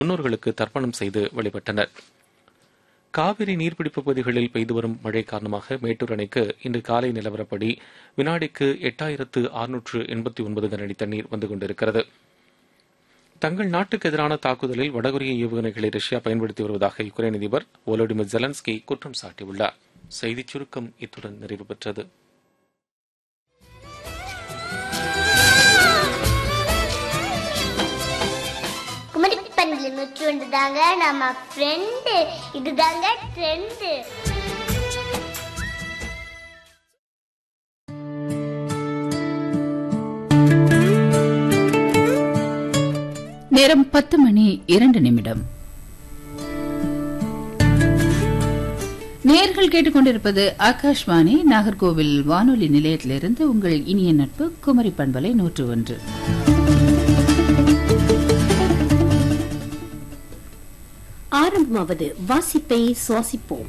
முன்னோர்களுக்கு தர்ப்பணம் செய்து வழிபட்டனர் காவிரி நீர்பிடிப்பு பகுதிகளில் பெய்து வரும் மழை காரணமாக மேட்டூர் அணைக்கு இன்று காலை நிலவரப்படி வினாடிக்கு எட்டாயிரத்து அறுநூற்று எண்பத்தி ஒன்பது கனஅடி தண்ணீர் வந்து கொண்டிருக்கிறது தங்கள் நாட்டுக்கு எதிரான தாக்குதலில் வடகொரிய ஏவுகணைகளை ரஷ்யா பயன்படுத்தி வருவதாக யுக்ரைன் அதிபர் வோலோடிமிர் ஜெலன்ஸ்கி குற்றம் சாட்டியுள்ளார் செய்திச் சுருக்கம் இத்துடன் நிறைவு பெற்றது குமரி பண்டில் நூற்றி ஒன்று தாங்க நம்ம ஃப்ரெண்டு இதுதாங்க ட்ரெண்டு நேரம் பத்து மணி இரண்டு நிமிடம் நேர்கள் கேட்டுக்கொண்டிருப்பது ஆகாஷ்வாணி நாகர்கோவில் வானொலி நிலையத்திலிருந்து உங்கள் இனிய நட்பு குமரி பண்பலை நூற்று ஒன்று ஆரம்பமாவது வாசிப்பை சுவாசிப்போம்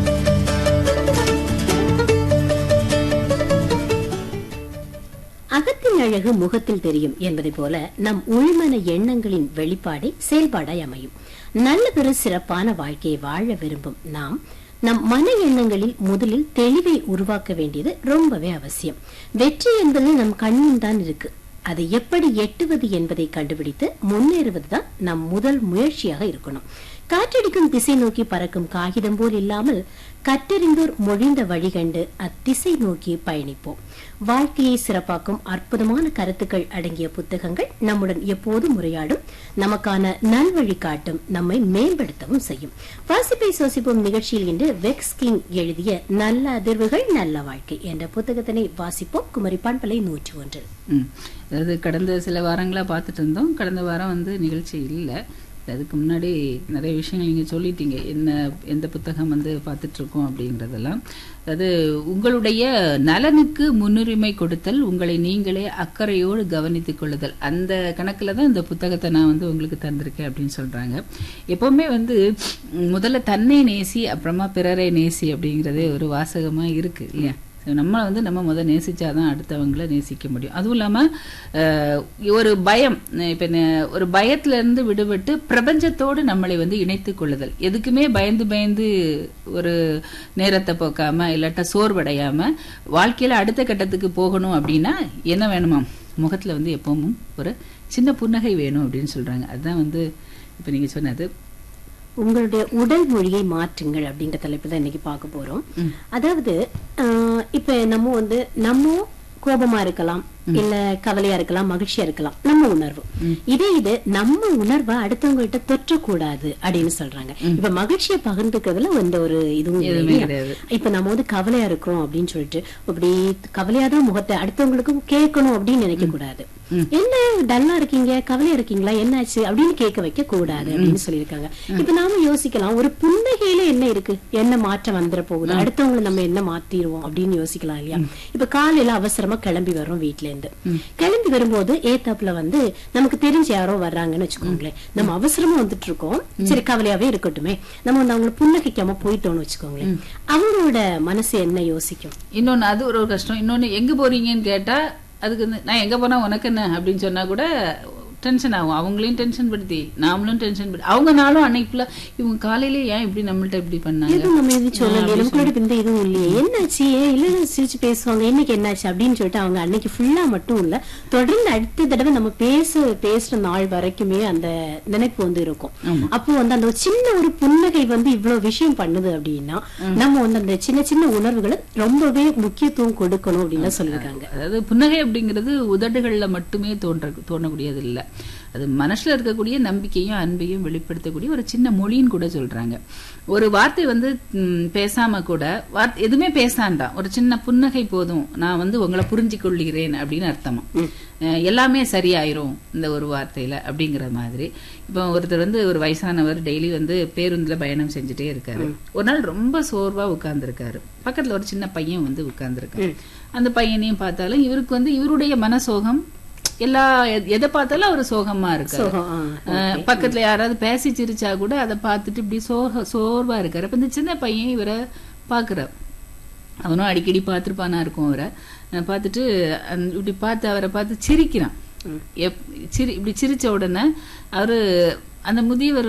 அகத்தின் அழகு முகத்தில் தெரியும் என்பதை போல நம் உள்மன எண்ணங்களின் வெளிப்பாடே செயல்பாடாய் அமையும் நல்லதொரு சிறப்பான வாழ்க்கையை வாழ விரும்பும் நாம் நம் மன எண்ணங்களில் முதலில் தெளிவை உருவாக்க வேண்டியது ரொம்பவே அவசியம் வெற்றி என்பது நம் கண்ணில் தான் இருக்கு அதை எப்படி எட்டுவது என்பதை கண்டுபிடித்து முன்னேறுவதுதான் நம் முதல் முயற்சியாக இருக்கணும் காற்றடிக்கும் திசை நோக்கி பறக்கும் காகிதம் போல் இல்லாமல் கற்றறிந்தோர் மொழிந்த வழிகண்டு அத்திசை நோக்கி பயணிப்போம் வாழ்க்கையை சிறப்பாக்கும் அற்புதமான கருத்துக்கள் அடங்கிய புத்தகங்கள் நம்முடன் எப்போதும் உரையாடும் நமக்கான நல்வழி காட்டும் நம்மை மேம்படுத்தவும் செய்யும் வாசிப்பை சுவாசிப்போம் நிகழ்ச்சியில் இன்று வெக்ஸ் கிங் எழுதிய நல்ல அதிர்வுகள் நல்ல வாழ்க்கை என்ற புத்தகத்தினை வாசிப்போம் குமரி பண்பலை நூற்றி ஒன்று ம். அதாவது கடந்த சில வாரங்களா பார்த்துட்டு இருந்தோம் கடந்த வாரம் வந்து நிகழ்ச்சி இல்லை அதுக்கு முன்னாடி நிறைய விஷயங்கள் நீங்கள் சொல்லிட்டீங்க என்ன எந்த புத்தகம் வந்து பார்த்துட்டு இருக்கோம் அப்படிங்கிறதெல்லாம் அதாவது உங்களுடைய நலனுக்கு முன்னுரிமை கொடுத்தல் உங்களை நீங்களே அக்கறையோடு கவனித்துக் கொள்ளுதல் அந்த கணக்கில் தான் இந்த புத்தகத்தை நான் வந்து உங்களுக்கு தந்திருக்கேன் அப்படின்னு சொல்றாங்க எப்பவுமே வந்து ம், முதல்ல தன்னை நேசி அப்புறமா பிறரை நேசி அப்படிங்கிறதே ஒரு வாசகமா இருக்கு இல்லையா So, நம்ம வந்து நம்ம முதல் நேசிச்சாதான் அடுத்தவங்கள நேசிக்க முடியும் அதுவும் இல்லாம அஹ், ஒரு பயம் இப்ப ந- ஒரு பயத்துல இருந்து விடுபட்டு பிரபஞ்சத்தோடு நம்மளை வந்து இணைத்துக் கொள்ளுதல் எதுக்குமே பயந்து பயந்து ஒரு நேரத்தை போக்காம இல்லாட்டா சோர்வடையாம வாழ்க்கையில அடுத்த கட்டத்துக்கு போகணும் அப்படின்னா என்ன வேணுமா முகத்துல வந்து எப்பவும் ஒரு சின்ன புன்னகை வேணும் அப்படின்னு சொல்றாங்க அதுதான் வந்து இப்ப நீங்க சொன்னது உங்களுடைய உடல் மொழியை மாற்றுங்கள் அப்படின்ற தலைப்பு தான் இன்னைக்கு பார்க்க போறோம் அதாவது ஆஹ், இப்ப நம்ம வந்து நம்ம கோபமா இருக்கலாம் இல்ல கவலையா இருக்கலாம் மகிழ்ச்சியா இருக்கலாம் நம்ம உணர்வு இதே இது நம்ம உணர்வை அடுத்தவங்க கிட்ட தொற்றக்கூடாது அப்படின்னு சொல்றாங்க இப்ப மகிழ்ச்சியை பகிர்ந்துக்கிறதுல எந்த ஒரு இதுவும் இல்லை எதுவுமே இல்லையா? கிடையாது. இப்ப நம்ம வந்து கவலையா இருக்கிறோம் அப்படின்னு சொல்லிட்டு அப்படி கவலையாதான் முகத்தை அடுத்தவங்களுக்கும் கேட்கணும் அப்படின்னு நினைக்க கூடாது என்ன டல்லா இருக்கீங்க கவலையா இருக்கீங்களா என்னாச்சு அப்படின்னு கேட்க வைக்க கூடாது அப்படின்னு சொல்லியிருக்காங்க இப்ப நாம யோசிக்கலாம் ஒரு புன்னகையில என்ன இருக்கு என்ன மாற்றம் வந்துட போகுது அடுத்தவங்களை நம்ம என்ன மாத்திருவோம் அப்படின்னு யோசிக்கலாம் இல்லையா இப்ப காலையில அவசரமா கிளம்பி வர்றோம் வீட்ல இருந்து கிளம்பி வரும்போது ஏத்தாப்புல வந்து நமக்கு தெரிஞ்ச யாரோ வர்றாங்கன்னு வச்சுக்கோங்களேன் நம்ம அவசரமா வந்துட்டு இருக்கோம் சரி கவலையாவே இருக்கட்டுமே நம்ம வந்து அவங்களை புன்னகைக்காம போயிட்டோம்னு வச்சுக்கோங்களேன் அவங்களோட மனசு என்ன யோசிக்கும் இன்னொன்னு அது ஒரு கஷ்டம் இன்னொன்னு எங்க போறீங்கன்னு கேட்டா அதுக்கு வந்து நான் எங்க போனா உனக்கு என்ன அப்படின்னு சொன்னா கூட டென்ஷன் ஆகும் அவங்களையும் டென்ஷன் படுத்தி நாமளும் டென்ஷன் படுத்தி அவங்க நாளும் அன்னைக்கு full ஆ, இவங்க காலையில ஏன் இப்படி நம்மள்ட்ட இப்படி பண்ணாங்க எதுவும் நம்ம எதுவும் சொல்லலையே நமக்குள்ள இந்த இதுவும் இல்லையே என்னாச்சு ஏன் இல்ல சிரிச்சு பேசுவாங்க இன்னைக்கு என்னாச்சு அப்படின்னு சொல்லிட்டு அவங்க அன்னைக்கு ஃபுல்லா மட்டும் இல்ல தொடர்ந்து அடுத்த தடவை நம்ம பேச பேசுற நாள் வரைக்குமே அந்த நினைப்பு வந்து இருக்கும் அப்போ வந்து அந்த ஒரு சின்ன ஒரு புன்னகை வந்து இவ்வளவு விஷயம் பண்ணுது அப்படின்னா நம்ம வந்து அந்த சின்ன சின்ன உணர்வுகளை ரொம்பவே முக்கியத்துவம் கொடுக்கணும் அப்படின்னு சொல்லியிருக்காங்க அதாவது புன்னகை அப்படிங்கிறது உதடுகள்ல மட்டுமே தோன்ற தோணக்கூடியது இல்ல அது மனசுல இருக்கக்கூடிய நம்பிக்கையும் அன்பையும் வெளிப்படுத்தக்கூடிய ஒரு சின்ன மொழின்னு கூட சொல்றாங்க ஒரு வார்த்தை வந்து ம், பேசாம கூட வார்த்தை எதுவுமே பேசாண்டாம் ஒரு சின்ன புன்னகை போதும் நான் வந்து உங்களை புரிஞ்சு கொள்கிறேன் அப்படின்னு அர்த்தமா அஹ், எல்லாமே சரியாயிரும் இந்த ஒரு வார்த்தையில அப்படிங்கிற மாதிரி இப்போ ஒருத்தர் வந்து ஒரு வயசானவர் டெய்லி வந்து பேருந்துல பயணம் செஞ்சுட்டே இருக்காரு ஒரு நாள் ரொம்ப சோர்வா உட்கார்ந்துருக்காரு பக்கத்துல ஒரு சின்ன பையன் வந்து உட்கார்ந்துருக்காரு அந்த பையனையும் பார்த்தாலும் இவருக்கு வந்து இவருடைய மனசோகம் எல்லா எ- எதை பார்த்தாலும் அவர் சோகமா இருக்காரு சோகம், ஆ, அஹ், பக்கத்துல யாராவது பேசி சிரிச்சா கூட அதை பார்த்துட்டு இப்படி சோக சோர்வா இருக்காரு அப்ப இந்த சின்ன பையன் இவரை பாக்குறார் அவனும் அடிக்கடி பார்த்துருப்பானா இருக்கும் அவரை அஹ் பார்த்துட்டு அந்த- இப்படி பார்த்து அவரை பார்த்து சிரிக்கிறான் எப் சிரி இப்படி சிரிச்ச உடனே அவரு அந்த முதியவர்